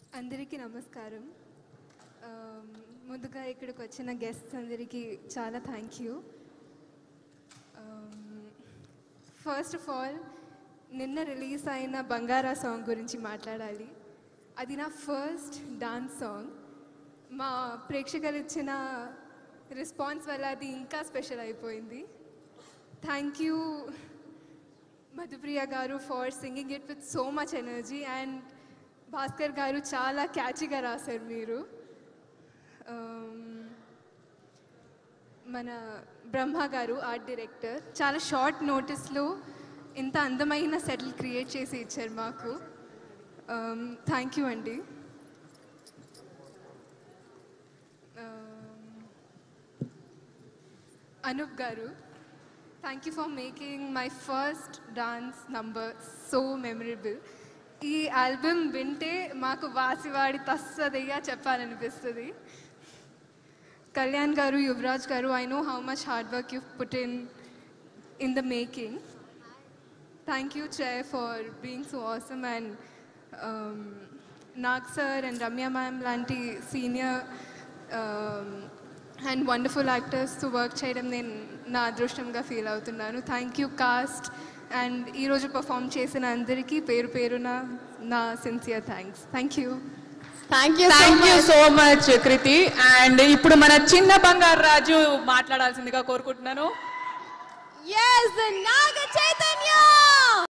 అందరికీ నమస్కారం Um, ముందుగా ఇక్కడికి వచ్చిన గెస్ట్స్ అందరికీ చాలా thank you first of all నిన్న రిలీజ్ అయిన బంగారా సాంగ్ గురించి మాట్లాడాలి అది నా ఫస్ట్ డాన్స్ సాంగ్ మా ప్రేక్షకులు ఇచ్చిన రెస్పాన్స్ వల్ల అది ఇంకా స్పెషల్ అయిపోయింది thank you Madhupriya garu for singing it with so much energy and Bhaskar garu చాలా క్యాచీగా రాశారు మీరు Um, మన బ్రహ్మ గారు ఆర్ట్ డైరెక్టర్ చాలా షార్ట్ నోటీస్లో ఇంత అందమైన సెటిల్ క్రియేట్ చేసి ఇచ్చారు మాకు థ్యాంక్ యూ అండి Um, Anoop garu thank you for making my first dance number so memorable ఈ ఆల్బమ్ వింటే మాకు వాసివాడి తస్సదిగా చెప్పాలనిపిస్తుంది Kalyan garu Yuvaraj garu I know how much hard work you put in in the making thank you Chay for being so awesome and Nag sir and Ramya ma'am లాంటి senior and wonderful యాక్టర్స్తో work చేయడం నేను నా అదృష్టంగా ఫీల్ అవుతున్నాను థ్యాంక్ యూ కాస్ట్ అండ్ ఈరోజు perform చేసిన అందరికీ పేరు పేరున నా sincere thanks thank you thank you thank you so much Kriti and ఇప్పుడు మన చిన్న బంగారు రాజు మాట్లాడాల్సిందిగా కోరుకుంటున్నాను ఎస్ నాగ చైతన్య